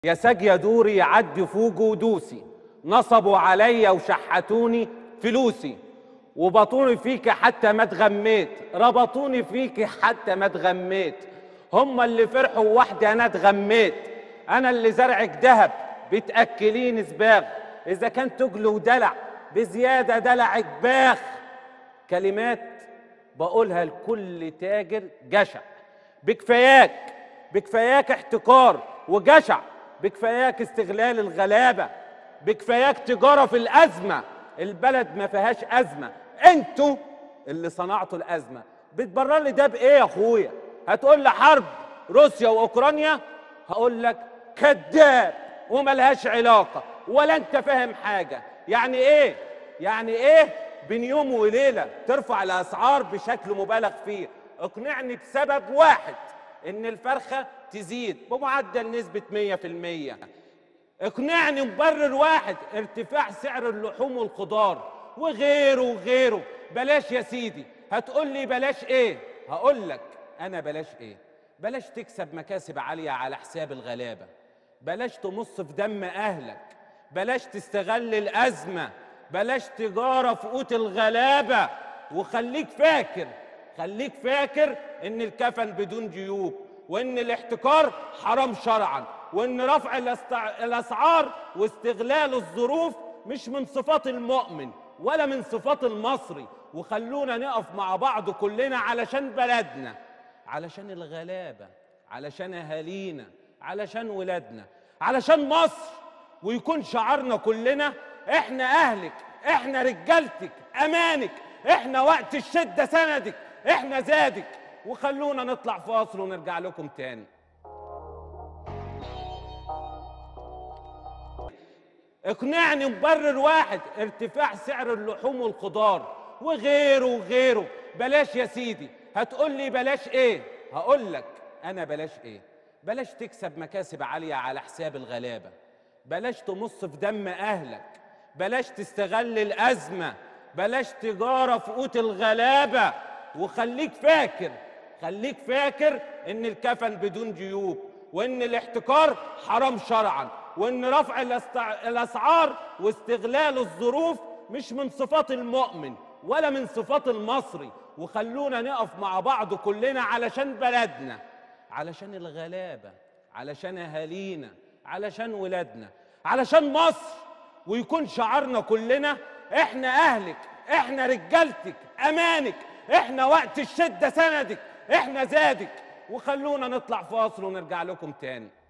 يا ساجية دوري يعدي فوق ودوسي نصبوا عليا وشحتوني فلوسي وبطوني فيك حتى ما اتغميت ربطوني فيك حتى ما اتغميت هما اللي فرحوا وحدي انا اتغميت انا اللي زرعك دهب بتاكليني سباغ اذا كان تجل ودلع بزياده دلعك باخ كلمات بقولها لكل تاجر جشع بكفاياك بكفاياك احتكار وجشع بكفاياك استغلال الغلابة بكفاياك تجارة في الأزمة البلد ما فيهاش أزمة انتوا اللي صنعتوا الأزمة بتبرر لي ده بإيه يا أخويا هتقول لي حرب روسيا وأوكرانيا هقول لك كذاب وملهاش علاقة ولا أنت فاهم حاجة يعني إيه يعني إيه بين يوم وليلة ترفع الأسعار بشكل مبالغ فيه اقنعني بسبب واحد ان الفرخة تزيد بمعدل نسبة 100% اقنعني مبرر واحد ارتفاع سعر اللحوم والخضار وغيره وغيره بلاش يا سيدي هتقول لي بلاش ايه هقول لك انا بلاش ايه بلاش تكسب مكاسب عالية على حساب الغلابة بلاش تمص في دم اهلك بلاش تستغل الازمة بلاش تجارة في قوت الغلابة وخليك فاكر خليك فاكر ان الكفن بدون جيوب وان الاحتكار حرام شرعا وان رفع الاستع- الاسعار واستغلال الظروف مش من صفات المؤمن ولا من صفات المصري وخلونا نقف مع بعض كلنا علشان بلدنا علشان الغلابة علشان اهالينا علشان ولادنا علشان مصر ويكون شعارنا كلنا احنا اهلك احنا رجالتك امانك احنا وقت الشدة سندك احنا زادك وخلونا نطلع فاصل ونرجع لكم تاني اقنعني مبرر واحد ارتفاع سعر اللحوم والخضار وغيره وغيره بلاش يا سيدي هتقول لي بلاش ايه هقول لك انا بلاش ايه بلاش تكسب مكاسب عالية على حساب الغلابة بلاش تمص في دم اهلك بلاش تستغل الازمة بلاش تجارة في قوت الغلابة وخليك فاكر خليك فاكر ان الكفن بدون جيوب وان الاحتكار حرام شرعا وان رفع الاستع- الاسعار واستغلال الظروف مش من صفات المؤمن ولا من صفات المصري وخلونا نقف مع بعض كلنا علشان بلدنا علشان الغلابة علشان اهالينا علشان ولادنا علشان مصر ويكون شعارنا كلنا احنا اهلك احنا رجالتك امانك احنا وقت الشدة سندك احنا زادك وخلونا نطلع فاصل ونرجع لكم تاني